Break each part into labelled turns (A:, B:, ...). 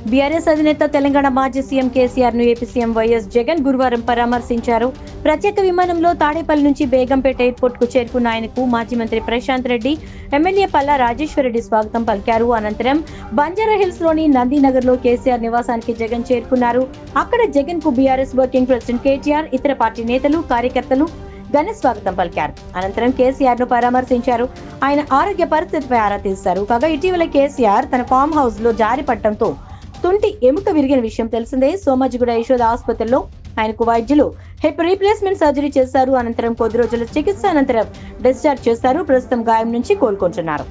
A: BRS అధినేత తెలంగాణ మాజీ CM KCR ను ఏపీ సీఎం వైఎస్ జగన్ గురువారం పరామర్శించారు ప్రత్యేక విమానంలో తాడేపల్లి నుంచి బేగంపేట ఎయిర్పోర్ట్ కు చేరుకున్న ఆయనకు మాజీ మంత్రి ప్రశాంత్ రెడ్డి ఎమ్మెల్యే పల్లా రాజేశ్వరరెడ్డి స్వాగతం పలికారు అనంతరం బంజారా హిల్స్ లోని నందీనగర్ లో కేసీఆర్ నివాసానికి జగన్ చేరుకున్నారు అక్కడ జగన్ కు బీఆర్ఎస్ వర్కింగ్ ప్రెసిడెంట్ కేటీఆర్ ఇతర పార్టీ నేతలు కార్యకర్తలు ఘన స్వాగతం పలికారు అనంతరం కేసీఆర్ ను పరామర్శించారు ఆయన ఆరోగ్య పరిస్థితిపై ఆరా తీశారు కాగా ఇటీవల కేసీఆర్ తన ఫామ్ హౌస్ లో జారి పట్టడంతో తుంటి ఎముక విరిగిన విషయం తెలిసిందే సోమాజిగూడ యశోద ఆసుపత్రిలో ఆయనకు వైద్యులు హిప్ రీప్లేస్మెంట్ సర్జరీ చేశారు అనంతరం కొద్ది రోజుల చికిత్స అనంతరం డిశ్చార్జ్ చేస్తారు ప్రస్తుతం గాయం నుంచి కోలుకుంటున్నారు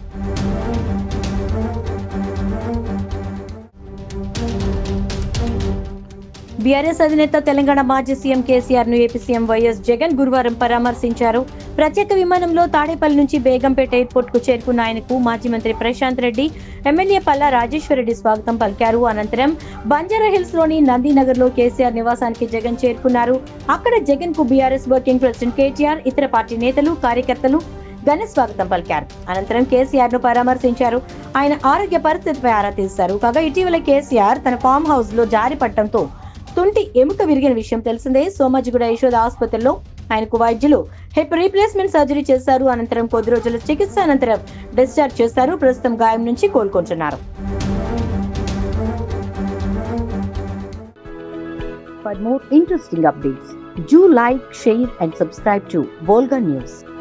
A: బీఆర్ఎస్ అధినేత తెలంగాణ మాజీ సీఎం కేసీఆర్ ను ఏపీ సీఎం వైఎస్ జగన్ గురువారం పరామర్శించారు ప్రత్యేక విమానంలో తాడేపల్లి నుంచి బేగంపేట ఎయిర్పోర్ట్ కు చేరుకున్న ఆయనకు మాజీ మంత్రి ప్రశాంత్ రెడ్డి ఎమ్మెల్యే పల్లా రాజేశ్వరరెడ్డి స్వాగతం పలికారు అనంతరం బంజారా హిల్స్ లోని నందీనగర్ లో కేసీఆర్ నివాసానికి జగన్ చేరుకున్నారు అక్కడ జగన్ కు బీఆర్ఎస్ వర్కింగ్ ప్రెసిడెంట్ కేటీఆర్ ఇతర పార్టీ నేతలు కార్యకర్తలు ఘన స్వాగతం పలికారు అనంతరం కేసీఆర్ ను పరామర్శించారు ఆయన ఆరోగ్య పరిస్థితిపై ఆరా తీశారు కాగా ఇటీవల కేసీఆర్ తన ఫామ్ హౌస్ లో జారి పట్టడంతో తుంటి ఎముక విరిగిన విషయం తెలిసిందే సోమాజిగూడ యశోద ఆసుపత్రిలో ఆయనకు వైద్యులు హిప్ రీప్లేస్మెంట్ సర్జరీ చేశారు అనంతరం కొద్ది రోజుల చికిత్స అనంతరం డిశ్చార్జ్ చేస్తారు ప్రస్తుతం గాయం నుంచి కోలుకుంటున్నారు For more interesting updates, do like, share and subscribe to Volga News.